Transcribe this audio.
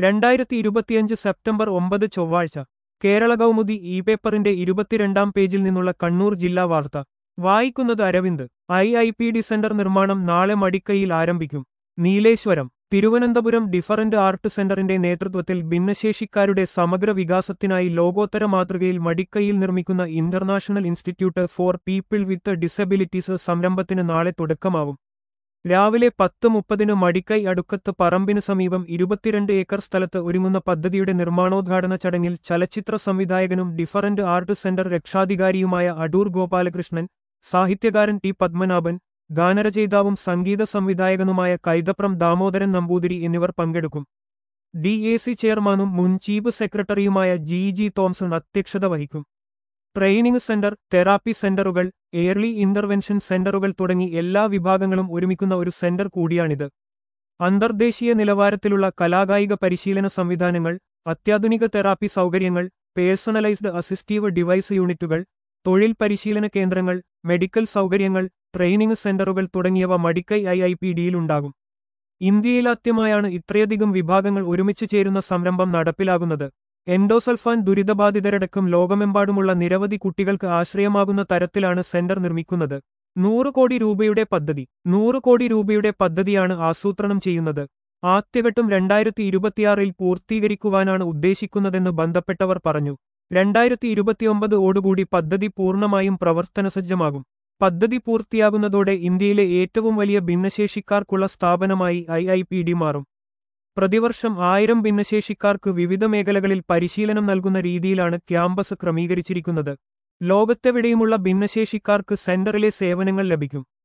രണ്ടായിരത്തി ഇരുപത്തിയഞ്ച് സെപ്റ്റംബർ ഒമ്പത് ചൊവ്വാഴ്ച കേരള കൗമുദി ഇ പേപ്പറിന്റെ ഇരുപത്തിരണ്ടാം പേജിൽ നിന്നുള്ള കണ്ണൂർ ജില്ലാ വാർത്ത വായിക്കുന്നത് Aravind I I P D centre നിർമ്മാണം നാളെ മടിക്കൈയിൽ ആരംഭിക്കും നീലേശ്വരം തിരുവനന്തപുരം ഡിഫറന്റ് ആർട്ട് സെന്ററിന്റെ നേതൃത്വത്തിൽ ഭിന്നശേഷിക്കാരുടെ സമഗ്ര വികാസത്തിനായി ലോകോത്തര മാതൃകയിൽ മടിക്കൈയിൽ നിർമ്മിക്കുന്ന international institute for people with disabilities സംരംഭത്തിന് നാളെ തുടക്കമാവും രാവിലെ പത്ത് മുപ്പതിന് മടിക്കൈ അടുക്കത്ത് പറമ്പിന് സമീപം ഇരുപത്തിരണ്ട് ഏക്കർ സ്ഥലത്ത് ഒരുങ്ങുന്ന പദ്ധതിയുടെ നിർമ്മാണോദ്ഘാടന ചടങ്ങിൽ ചലച്ചിത്ര സംവിധായകനും ഡിഫറന്റ് ആർട്ട് സെന്റർ രക്ഷാധികാരിയുമായ അടൂർ ഗോപാലകൃഷ്ണൻ സാഹിത്യകാരൻ ടി പത്മനാഭൻ ഗാനരചയിതാവും സംഗീത സംവിധായകനുമായ കൈതപ്രം ദാമോദരൻ നമ്പൂതിരി എന്നിവർ പങ്കെടുക്കും ഡി എ സി ചെയർമാനും മുൻ ചീഫ് സെക്രട്ടറിയുമായ ജി ജി തോംസൺ അധ്യക്ഷത വഹിക്കും ട്രെയിനിംഗ് സെന്റർ തെറാപ്പി സെന്ററുകൾ എയർലി ഇന്റർവെൻഷൻ സെന്ററുകൾ തുടങ്ങി എല്ലാ വിഭാഗങ്ങളും ഒരുമിക്കുന്ന ഒരു സെന്റർ കൂടിയാണിത് അന്തർദേശീയ നിലവാരത്തിലുള്ള കലാകായിക പരിശീലന സംവിധാനങ്ങൾ അത്യാധുനിക തെറാപ്പി സൗകര്യങ്ങൾ പേഴ്സണലൈസ്ഡ് അസിസ്റ്റീവ് ഡിവൈസ് യൂണിറ്റുകൾ തൊഴിൽ പരിശീലന കേന്ദ്രങ്ങൾ മെഡിക്കൽ സൗകര്യങ്ങൾ ട്രെയിനിംഗ് സെന്ററുകൾ തുടങ്ങിയവ മടിക്കൈ ഐ ഐ പി ഡിയിലുണ്ടാകും ഇന്ത്യയിലാദ്യമായാണ് ഇത്രയധികം വിഭാഗങ്ങൾ ഒരുമിച്ച് ചേരുന്ന സംരംഭം നടപ്പിലാകുന്നത് എൻഡോസൾഫാൻ ദുരിതബാധിതരടക്കം ലോകമെമ്പാടുമുള്ള നിരവധി കുട്ടികൾക്ക് ആശ്രയമാകുന്ന തരത്തിലാണ് സെന്റർ നിർമ്മിക്കുന്നത് നൂറ് കോടി രൂപയുടെ പദ്ധതി നൂറ് കോടി രൂപയുടെ പദ്ധതിയാണ് ആസൂത്രണം ചെയ്യുന്നത് ആദ്യഘട്ടം രണ്ടായിരത്തി ഇരുപത്തിയാറിൽ പൂർത്തീകരിക്കുവാനാണ് ഉദ്ദേശിക്കുന്നതെന്ന് ബന്ധപ്പെട്ടവർ പറഞ്ഞു രണ്ടായിരത്തി ഇരുപത്തിയൊമ്പത് ഓടുകൂടി പദ്ധതി പൂർണ്ണമായും പ്രവർത്തനസജ്ജമാകും പദ്ധതി പൂർത്തിയാകുന്നതോടെ ഇന്ത്യയിലെ ഏറ്റവും വലിയ ഭിന്നശേഷിക്കാർക്കുള്ള സ്ഥാപനമായി ഐ ഐ പി ഡി മാറും പ്രതിവർഷം ആയിരം ഭിന്നശേഷിക്കാർക്ക് വിവിധ മേഖലകളിൽ പരിശീലനം നൽകുന്ന രീതിയിലാണ് ക്യാമ്പസ് ക്രമീകരിച്ചിരിക്കുന്നത് ലോകത്തെവിടെയുമുള്ള ഭിന്നശേഷിക്കാർക്ക് സെന്ററിലെ സേവനങ്ങൾ ലഭിക്കും